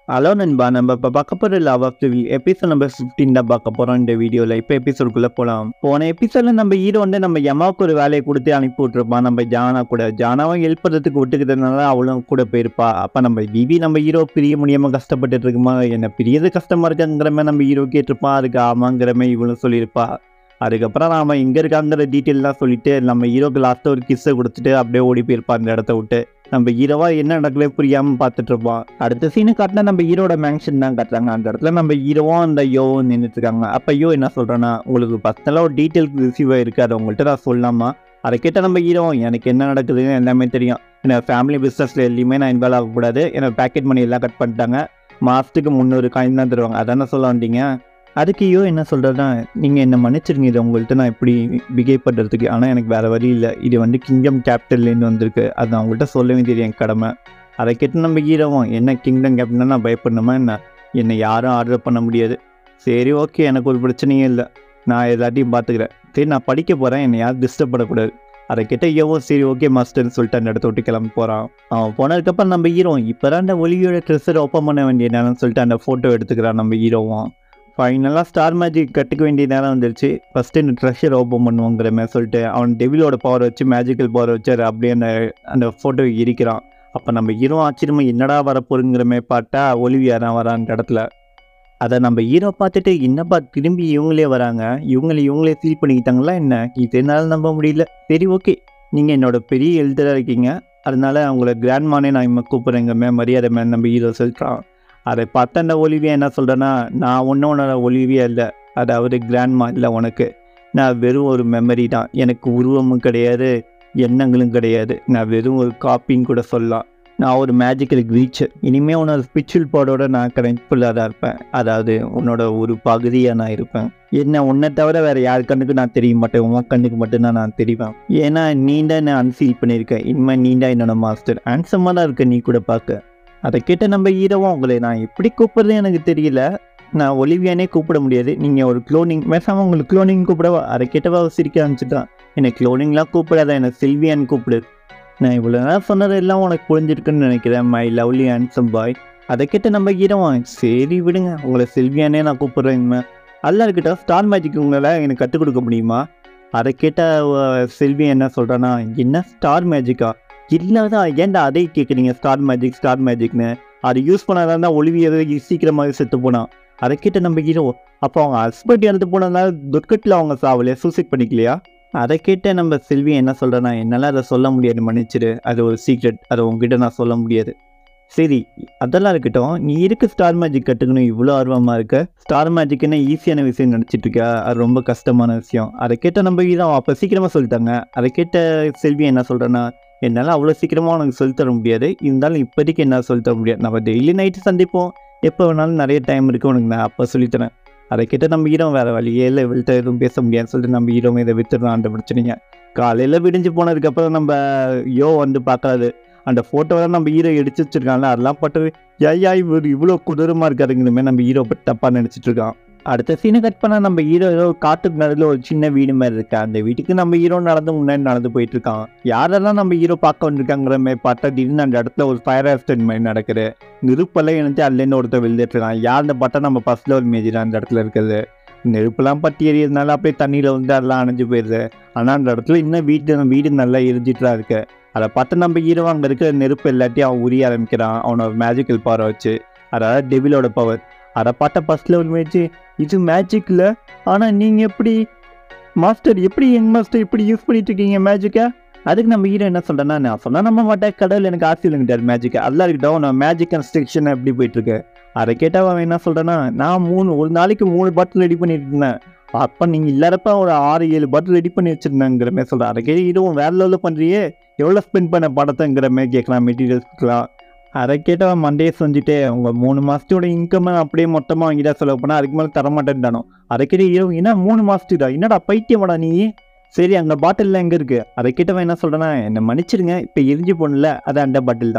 hello நண்பா நம்ம இப்போ பார்க்க போகிற love of the episode number fifteen தான் பார்க்க போகிறோம் இந்த வீடியோவில் இப்போ எபிசோடுக்குள்ளே போகலாம் போன எபிசோடில் நம்ம ஹீரோ வந்து நம்ம யமாவுக்கு ஒரு வேலையை கொடுத்து அனுப்பி விட்ருப்பான் நம்ம ஜானா கூட ஜானாவும் ஹெல்ப் பண்ணுறதுக்கு விட்டுக்கிறதுனால அவளும் கூட போயிருப்பா அப்போ நம்ம பிபி நம்ம ஹீரோ பிரிய முடியாமல் கஷ்டப்பட்டுட்டு இருக்குமா என்ன பிரியது கஷ்டமாக இருக்குங்கிற மாதிரி நம்ம ஹீரோ கேட்டிருப்பான் அதுக்கு ஆமாங்கிற மாதிரி இவளும் சொல்லியிருப்பா அதுக்கப்புறம் நாம எங்கே இருக்காங்கிற டீட்டெயிலாம் சொல்லிட்டு நம்ம ஹீரோக்கு லாஸ்ட்டாக ஒரு கிஸ்ஸை கொடுத்துட்டு அப்படியே ஓடி போயிருப்பான் அந்த இடத்த விட்டு நம்ம ஹீரோவா என்ன நடக்கவே புரியாம பார்த்துட்டு இருப்போம் அடுத்த சீனு காட்டினா நம்ம ஹீரோட மேன்ஷன் தான் காட்டுறாங்க அந்த இடத்துல நம்ம ஹீரோவும் அந்த யோவும் நின்றுட்டு இருக்காங்க அப்போ யோ என்ன சொல்றேன்னா உங்களுக்கு பர்சனலாக ஒரு டீட்டெயில் ரிசீவ் ஆயிருக்கு அதை உங்கள்கிட்ட நான் சொல்லாமா அதை கேட்ட நம்ம ஹீரோ எனக்கு என்ன நடக்குதுன்னு எல்லாமே தெரியும் எனக்கு ஃபேமிலி பிஸ்னஸில் எதுலையுமே நான் இன்வால்வ் ஆகக்கூடாது எனக்கு பேக்கெட் மணி எல்லாம் கட் பண்ணிட்டாங்க மாதத்துக்கு முந்நூறு காயின் தான் தருவாங்க அதானே சொல்ல வந்தீங்க அதுக்கு யோ என்ன சொல்கிறதுனா நீங்கள் என்ன மன்னிச்சிருங்க இது உங்கள்கிட்ட நான் இப்படி பிஹேவ் பண்ணுறதுக்கு ஆனால் எனக்கு வேறு வழி இல்லை இது வந்து கிங்டம் கேபிட்டல்லேருந்து வந்திருக்கு அது நான் உங்கள்கிட்ட சொல்ல வேண்டியது என் கடமை அதை கேட்டு நம்ம ஹீரோவும் என்ன கிங்டம் கேப்டன்னா நான் பயப்படணுமா என்ன என்னை யாரும் ஆர்டர் பண்ண முடியாது சரி ஓகே எனக்கு ஒரு பிரச்சனையும் இல்லை நான் எல்லாத்தையும் பார்த்துக்கிறேன் சரி நான் படிக்க போகிறேன் என்னை யாரும் டிஸ்டர்ப் பண்ணக்கூடாது அதை கேட்ட ஐயோவோ சரி ஓகே மாஸ்டர்னு சொல்லிட்டு அந்த இடத்த விட்டு கிளம்பி போகிறான் அவன் போனதுக்கப்புறம் நம்ம ஹீரோ இப்போ தான் அந்த ஒலியோட ட்ரெஸ்ஸரை ஓப்பன் பண்ண வேண்டிய நேரம்னு சொல்லிட்டு அந்த ஃபோட்டோ எடுத்துக்கிறான் நம்ம ஹீரோவும் ஃபைனலாக ஸ்டார் மேஜிக் கட்டுக்க வேண்டிய நேரம் வந்துருச்சு ஃபஸ்ட்டு இந்த ட்ரெஷர் ஓப்பன் பண்ணுவோங்கிற மாதிரி சொல்லிட்டு அவன் டெவிலோட பவர் வச்சு மேஜிக்கல் பவர் வச்சு அதை அப்படியே அந்த அந்த ஃபோட்டோ இருக்கிறான் அப்போ நம்ம ஹீரோ ஆச்சரியமா என்னடா வரப்போருங்கிற மாதிரி பார்த்தா ஒலிவியா தான் வரான் அந்த இடத்துல அதை நம்ம ஹீரோ பார்த்துட்டு என்னப்பா திரும்பி இவங்களே வராங்க இவங்களை இவங்களே ஃபீல் பண்ணிக்கிட்டாங்களா என்ன இது என்னால் நம்ப முடியல சரி ஓகே நீங்கள் என்னோட பெரிய எழுதராக இருக்கீங்க அதனால அவங்கள கிராண்ட்மானே நான் இம்மா கூப்பிட்றேங்க மே மரியாதை மேம் நம்ம ஹீரோ சொல்கிறான் அதை பார்த்த அந்த ஒலிவியா என்ன சொல்கிறேன்னா நான் ஒன்றும் உன்னோட ஒலிவியா இல்லை அதாவது கிராண்ட்மா இல்லை உனக்கு நான் வெறும் ஒரு மெமரி தான் எனக்கு உருவமும் கிடையாது எண்ணங்களும் கிடையாது நான் வெறும் ஒரு காப்பின்னு கூட சொல்லலாம் நான் ஒரு மேஜிக்கல் க்ரீச்சர் இனிமேல் உன்னோட ஸ்பிரிச்சுவல் பாடோட நான் கனெக்ட்ஃபுல்லாக தான் இருப்பேன் அதாவது உன்னோட ஒரு பகுதியாக நான் இருப்பேன் என்ன உன்னை தவிர வேறு யார் கண்ணுக்கு நான் தெரிய மாட்டேன் உன் கண்ணுக்கு மட்டும்தான் நான் தெரிவேன் ஏன்னா நீ தான் என்ன அன்ஃபீல் பண்ணியிருக்கேன் இனிமேல் நீ தான் என்னோட மாஸ்டர் ஹேண்ட்ஸமாக தான் இருக்க நீ கூட பார்க்க அதை கேட்ட நம்ம ஹீரோவும் உங்களை நான் எப்படி கூப்பிட்றது எனக்கு தெரியல நான் ஒலிவியானே கூப்பிட முடியாது நீங்கள் ஒரு க்ளோனிங் பேசாமல் உங்களுக்கு க்ளோனிங் கூப்பிடவா அதை கேட்டவா அவ சிரிக்க ஆரம்பிச்சுட்டான் என்னை க்ளோனிங்லாம் கூப்பிடாத என்னை செல்வியான்னு கூப்பிடு நான் இவ்வளோ நேரம் சொன்னது எல்லாம் உனக்கு புரிஞ்சிருக்குன்னு நினைக்கிறேன் மை லவ்லி ஹேண்ட்ஸம் பாய் அதை கேட்டு நம்ம ஹீரோவான் சரி விடுங்க உங்களை செல்வியானே நான் கூப்பிட்றேன் இனிமே அல்ல இருக்கட்டும் ஸ்டார் மேஜிக் உங்களை எனக்கு கற்றுக் கொடுக்க முடியுமா அதை கேட்ட அவ செல்வி என்ன சொல்கிறான்னா என்ன ஸ்டார் மேஜிக்கா இல்லாதான் ஏன்டா அதை கேட்குறீங்க ஸ்டார் மேஜிக் ஸ்டார் மேஜிக்னு அதை யூஸ் பண்ணாதான் தான் ஒளிவியதை சீக்கிரமாக செத்து போனான் அதை கேட்ட நம்ம ஹீரோ அப்போ அவங்க ஹஸ்பண்ட் இறந்து போனதுனால துர்க்கட்டில் அவங்க சாவலையா சூசைட் பண்ணிக்கலையா அதை கேட்ட நம்ம செல்வி என்ன சொல்கிறேன்னா என்னால் அதை சொல்ல முடியாது மன்னிச்சிடு அது ஒரு சீக்ரெட் அதை உங்ககிட்ட நான் சொல்ல முடியாது சரி அதெல்லாம் இருக்கட்டும் நீ இருக்கு ஸ்டார் மேஜிக் கற்றுக்கணும் இவ்வளோ ஆர்வமாக இருக்க ஸ்டார் மேஜிக்னா ஈஸியான விஷயம் நினச்சிட்டு இருக்க அது ரொம்ப கஷ்டமான விஷயம் அதை கேட்ட நம்ம ஹீரோ அப்போ சீக்கிரமாக சொல்லிட்டாங்க அதை கேட்ட செல்வி என்ன சொல்கிறேன்னா என்னால் அவ்வளோ சீக்கிரமாக உனக்கு சொல்லித் தர முடியாது இருந்தாலும் இப்போதைக்கு என்னால் சொல்லித் தர முடியாது நம்ம டெய்லி நைட்டு சந்திப்போம் எப்போ வேணாலும் நிறைய டைம் இருக்குது உனக்கு நான் அப்போ சொல்லித்தரேன் அதை கேட்ட நம்ம ஹீரோ வேறு வழியே இல்லை இவள்கிட்ட எதுவும் பேச முடியாதுன்னு சொல்லிட்டு நம்ம ஹீரோ இதை வித்துடலாம் அந்த பிரச்சனைங்க காலையில் விடிஞ்சு போனதுக்கப்புறம் நம்ம யோ வந்து பார்க்காது அந்த ஃபோட்டோலாம் நம்ம ஹீரோ எடுத்து வச்சிருக்காங்கல்ல அதெல்லாம் பட்டு ஐயா இவர் இவ்வளோ கொடூரமாக இருக்காருங்கணுமே நம்ம ஹீரோ பற்றி தப்பாக நினச்சிட்டு இருக்கான் அடுத்த சீனை கட் பண்ணால் நம்ம ஹீரோ ஏதோ காட்டுக்கு நடுவில் ஒரு சின்ன வீடு மாதிரி இருக்கு அந்த வீட்டுக்கு நம்ம ஹீரோ நடந்து முன்னாடி நடந்து போயிட்டு இருக்கான் யாரெல்லாம் நம்ம ஹீரோ பார்க்க வந்திருக்காங்கிற மாதிரி பார்த்தா திடீர்னு அந்த இடத்துல ஒரு ஃபயர் ஆக்சிடென்ட் மாதிரி நடக்குது நெருப்பெல்லாம் இணைஞ்சு அதுலேருந்து ஒருத்தர் விழுந்துட்டு இருக்கான் யாருன்னு பார்த்தா நம்ம ஃபர்ஸ்ட்ல ஒரு மேஜர் அந்த இடத்துல இருக்குது நெருப்பெல்லாம் பற்றி எறியறதுனால அப்படியே தண்ணியில் வந்து அதெல்லாம் அணைஞ்சு போயிடுது ஆனால் அந்த இடத்துல இன்னும் வீட்டு வீடு நல்லா எரிஞ்சிட்டு தான் இருக்கு அதை பார்த்து நம்ம ஹீரோ அங்கே இருக்கிற நெருப்பு எல்லாத்தையும் அவன் உரிய ஆரம்பிக்கிறான் அவனோட மேஜிக்கல் பவரை வச்சு அதாவது டெவிலோட பவர் அதை பார்த்த ஃபர்ஸ்ட்ல ஒரு மேட்ச்சு இது மேஜிக்கில் ஆனால் நீங்கள் எப்படி மாஸ்டர் எப்படி யங் மாஸ்டர் இப்படி யூஸ் பண்ணிட்டு இருக்கீங்க மேஜிக்கை அதுக்கு நம்ம ஹீரோ என்ன சொல்கிறேன்னா நான் சொன்னால் நம்ம மாட்டேன் கடவுள் எனக்கு ஆசை இல்லைங்கிட்டார் மேஜிக்கை அதெல்லாம் இருக்கட்டும் நான் மேஜிக் கன்ஸ்ட்ரக்ஷன் எப்படி போயிட்டுருக்கு அதை கேட்டால் அவன் என்ன சொல்கிறேன்னா நான் மூணு ஒரு நாளைக்கு மூணு பாட்டில் ரெடி பண்ணிட்டு இருந்தேன் அப்போ நீங்கள் இல்லாதப்ப ஒரு ஆறு ஏழு பாட்டில் ரெடி பண்ணி வச்சுருந்தேங்கிற மாதிரி சொல்கிறேன் அதை கேட்டு இதுவும் வேற லெவலில் பண்ணுறியே எவ்வளோ ஸ்பெண்ட் பண்ண படத்தைங்கிற மாதிரி கேட்கலாம் மெட்டீரியல்ஸ்லாம் அதை கேட்டவன் மண்டே செஞ்சுட்டு அவங்க மூணு மாதத்தோட இன்கம் அப்படியே மொத்தமாக வாங்கிட்டா செலவு பண்ணால் அதுக்கு மேலே தரமாட்டேன்டானோ அதை கேட்டு இரவு என்ன மூணு மாதத்துடா என்னடா பைத்தியமாடா நீ சரி அங்கே பாட்டில்லாம் எங்கே இருக்குது அதை கேட்டவன் என்ன சொல்கிறேன்னா என்னை மன்னிச்சிடுங்க இப்போ எரிஞ்சு போனல அது அந்த பாட்டில் தான்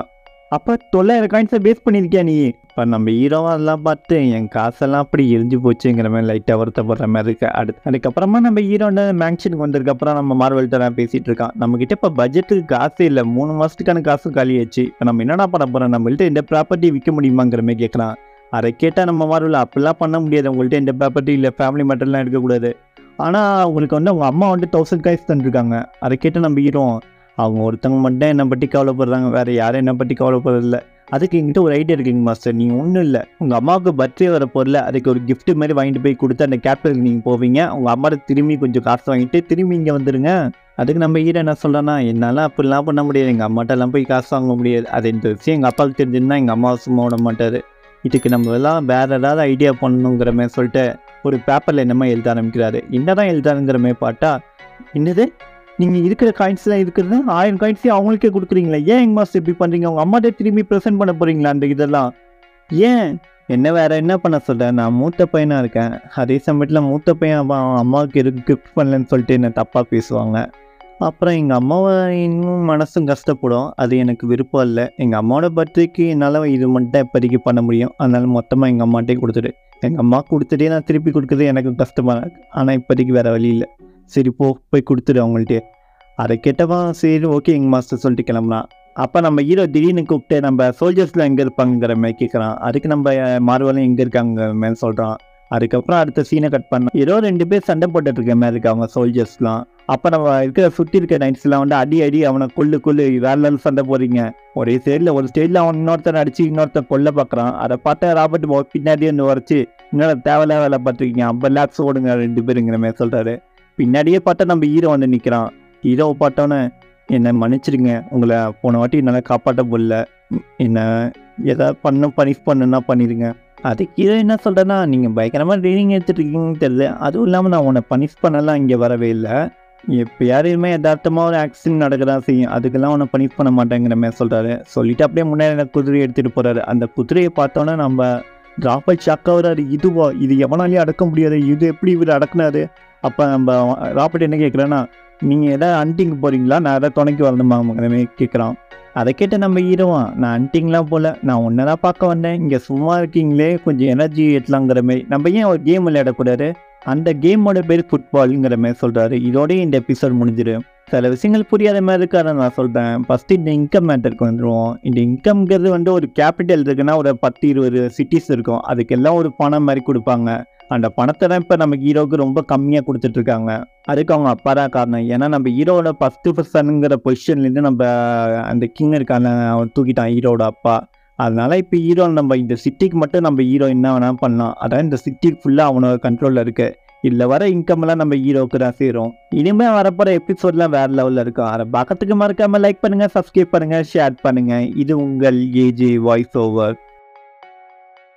அப்போ தொள்ளாயிரம் காயின்ஸை பேஸ் பண்ணியிருக்கியா நீ இப்போ நம்ம ஹீரோவா அதெல்லாம் பார்த்து என் காசெல்லாம் அப்படி எரிஞ்சு போச்சுங்கிற மாதிரி லைட்டாக வருத்தப்படுற மாதிரி இருக்கு அடுத்து அதுக்கப்புறமா நம்ம ஹீரோட மேங்ஷனுக்கு வந்ததுக்கப்புறம் நம்ம மார்வல்கிட்ட தான் பேசிகிட்டு இருக்கான் நம்மக்கிட்ட இப்போ பட்ஜெட்டுக்கு காசே இல்லை மூணு மாதத்துக்கான காசும் காலியாச்சு இப்போ நம்ம என்னடா பண்ண போகிறோம் நம்மள்ட்ட இந்த ப்ராப்பர்ட்டி விற்க முடியுமாங்கிற மாதிரி கேட்குறான் அதை கேட்டால் நம்ம மார்வல் அப்படிலாம் பண்ண முடியாது உங்கள்கிட்ட எந்த ப்ராப்பர்ட்டி இல்லை ஃபேமிலி மேட்டர்லாம் எடுக்கக்கூடாது ஆனால் உங்களுக்கு வந்து அவங்க அம்மா வந்து தௌசண்ட் காய்ஸ் தந்துருக்காங்க அதை கேட்டு நம்ம ஹீரோ அவங்க ஒருத்தவங்க மட்டும் என்னை பற்றி கவலைப்படுறாங்க வேறு யாரும் என்னை பற்றி கவலைப்படுறதில்ல அதுக்கு எங்கிட்ட ஒரு ஐடியா இருக்குங்க மாஸ்டர் நீங்கள் ஒன்றும் இல்லை உங்கள் அம்மாவுக்கு பர்த்டே வர பொருள் அதுக்கு ஒரு gift மாதிரி வாங்கிட்டு போய் கொடுத்து அந்த கேபிட்டலுக்கு நீங்கள் போவீங்க உங்கள் அம்மாட்ட திரும்பி கொஞ்சம் காசு வாங்கிட்டு திரும்பி இங்கே வந்துடுங்க அதுக்கு நம்ம ஹீரோ என்ன சொல்கிறேன்னா என்னால் அப்படிலாம் பண்ண முடியாது எங்கள் அம்மாட்டெல்லாம் போய் காசு வாங்க முடியாது அது இந்த விஷயம் எங்கள் அப்பாவுக்கு தெரிஞ்சிருந்தா எங்கள் அம்மாவை சும்மா விட மாட்டார் இதுக்கு நம்ம எல்லாம் வேறு ஏதாவது ஐடியா பண்ணணுங்கிற மாதிரி சொல்லிட்டு ஒரு பேப்பரில் என்னமோ எழுத ஆரம்பிக்கிறாரு என்னதான் எழுதாருங்கிற மாதிரி பார்த்தா என்னது நீங்கள் இருக்கிற காயின்ஸ்லாம் இருக்கிறது ஆயிரம் காயின்ஸையும் அவங்களுக்கே கொடுக்குறீங்களா ஏன் எங்கள் மாஸ்டர் இப்படி பண்ணுறீங்க அவங்க அம்மாட்ட திரும்பி ப்ரெசென்ட் பண்ண போகிறீங்களா அந்த இதெல்லாம் ஏன் என்ன வேற என்ன பண்ண சொல்கிறேன் நான் மூத்த பையனாக இருக்கேன் அதே சமயத்தில் மூத்த பையன் அவன் அவன் அம்மாவுக்கு எதுக்கு கிஃப்ட் பண்ணலன்னு சொல்லிட்டு என்ன தப்பாக பேசுவாங்க அப்புறம் எங்கள் அம்மாவை இன்னும் மனசும் கஷ்டப்படும் அது எனக்கு விருப்பம் இல்லை எங்கள் அம்மாவோட பர்த்டேக்கு என்னால் இது மட்டும் தான் இப்போதைக்கு பண்ண முடியும் அதனால மொத்தமாக எங்கள் அம்மாட்டே கொடுத்துடு எங்கள் அம்மா கொடுத்துட்டே நான் திருப்பி கொடுக்குறது எனக்கு கஷ்டமாக இருக்கு ஆனால் இப்போதைக்கு வேறு வழி இல்லை சரி போ போய் கொடுத்துடு அவங்கள்ட்டே அதை கேட்டவா சரி ஓகே எங்கள் மாஸ்டர் சொல்லிட்டு கிளம்புனான் அப்போ நம்ம ஹீரோ திடீர்னு கூப்பிட்டு நம்ம சோல்ஜர்ஸ்லாம் எங்கே இருப்பாங்கிற மாதிரி கேட்குறான் அதுக்கு நம்ம மார்வலும் எங்கே இருக்காங்க மாதிரி சொல்கிறான் அதுக்கப்புறம் அடுத்த சீனை கட் பண்ணோம் ஏதோ ரெண்டு பேர் சண்டை போட்டுட்டு இருக்க மாதிரி இருக்கு அவங்க சோல்ஜர்ஸ்லாம் அப்போ நம்ம இருக்கிற சுற்றி இருக்க நைட்ஸ்லாம் வந்து அடி அடி அவனை கொள்ளு கொள்ளு வேற level சண்டை போடுறீங்க ஒரே சைடில் ஒரு ஸ்டேஜில் அவன் இன்னொருத்தன் அடிச்சு இன்னொருத்தன் கொல்ல பார்க்குறான் அதை பார்த்தா ராபர்ட் போ- பின்னாடியே வந்து உரைச்சி இன்னொரு தேவையில்ல வேலை பார்த்துருக்கீங்க ஐம்பது லேக்ஸ் ஓடுங்க ரெண்டு பேருங்கிற மாதிரி சொல்கிறாரு பின்னாடியே பார்த்தா நம்ம ஹீரோ வந்து நிற்கிறான் ஹீரோவை பார்த்தோன்னே என்னை மன்னிச்சிடுங்க உங்களை போன வாட்டி என்னால் காப்பாற்ற முடியல என்ன எதாவது பண்ண பனிஷ் பண்ணுன்னா பண்ணிடுங்க அதுக்கு ஹீரோ என்ன சொல்கிறேன்னா நீங்கள் பயங்கரமாக ட்ரைனிங் எடுத்துட்டு இருக்கீங்கன்னு தெரியல அதுவும் இல்லாமல் நான் உன்னை பனிஷ் பண்ணலாம் இங்கே வரவே இல்லை இப்போ யாரையுமே யதார்த்தமாக ஒரு ஆக்சிடென்ட் நடக்கதான் செய்யும் அதுக்கெல்லாம் உன்னை பனிஷ் பண்ண மாட்டேங்கிற மாதிரி சொல்கிறாரு சொல்லிட்டு அப்படியே முன்னாடி எனக்கு குதிரையை எடுத்துகிட்டு போகிறாரு அந்த குதிரையை பார்த்தோன்னே நம்ம ராபர்ட் ஷாக் ஆகுறாரு இதுவா இது எவனாலையும் அடக்க முடியாது இது எப்படி இவர் அடக்குனாரு அப்போ நம்ம ராபர்ட் என்ன கேட்குறேன்னா நீங்கள் எதாவது அன்டிங் போகிறீங்களா நான் எதாவது துணைக்கு வரணுமாங்கிற மாதிரி கேட்குறான் அதை கேட்டு நம்ம ஹீரோவான் நான் அன்டிங்லாம் போல நான் ஒன்றை தான் பார்க்க வந்தேன் இங்கே சும்மா இருக்கீங்களே கொஞ்சம் எனர்ஜி ஏற்றலாங்கிற மாதிரி நம்ம ஏன் ஒரு கேம் விளையாடக்கூடாது அந்த கேமோட பேர் ஃபுட்பாலுங்கிற மாதிரி சொல்கிறாரு இதோடய இந்த எபிசோட் முடிஞ்சிடும் சில விஷயங்கள் புரியாத மாதிரி இருக்காரு நான் சொல்கிறேன் ஃபஸ்ட்டு இந்த இன்கம் மேட்டருக்கு வந்துடுவோம் இந்த இன்கம்ங்கிறது வந்து ஒரு கேபிட்டல் இருக்குன்னா ஒரு பத்து இருபது சிட்டிஸ் இருக்கும் அதுக்கெல்லாம் ஒரு பணம் மாதிரி கொடுப்பாங்க அந்த பணத்தை தான் இப்போ நம்ம ஹீரோவுக்கு ரொம்ப கம்மியாக கொடுத்துட்ருக்காங்க அதுக்கு அவங்க அப்பா தான் காரணம் ஏன்னா நம்ம ஹீரோவோட ஃபஸ்ட்டு பர்சனுங்கிற பொசிஷன்லேருந்து நம்ம அந்த கிங் இருக்கான அவன் தூக்கிட்டான் ஹீரோவோட அப்பா அதனால இப்போ ஹீரோ நம்ம இந்த சிட்டிக்கு மட்டும் நம்ம ஹீரோ என்ன வேணாலும் பண்ணலாம் அதான் இந்த சிட்டி ஃபுல்லாக அவனோட கண்ட்ரோலில் இருக்கு இதில் வர இன்கம் எல்லாம் நம்ம ஹீரோவுக்கு தான் சேரும் இனிமேல் வரப்போகிற எபிசோட்லாம் வேறு லெவலில் இருக்கும் அதை பார்க்கறதுக்கு மறக்காமல் லைக் பண்ணுங்கள் சப்ஸ்கிரைப் பண்ணுங்கள் ஷேர் பண்ணுங்கள் இது உங்கள் ஏஜே வாய்ஸ் ஓவர்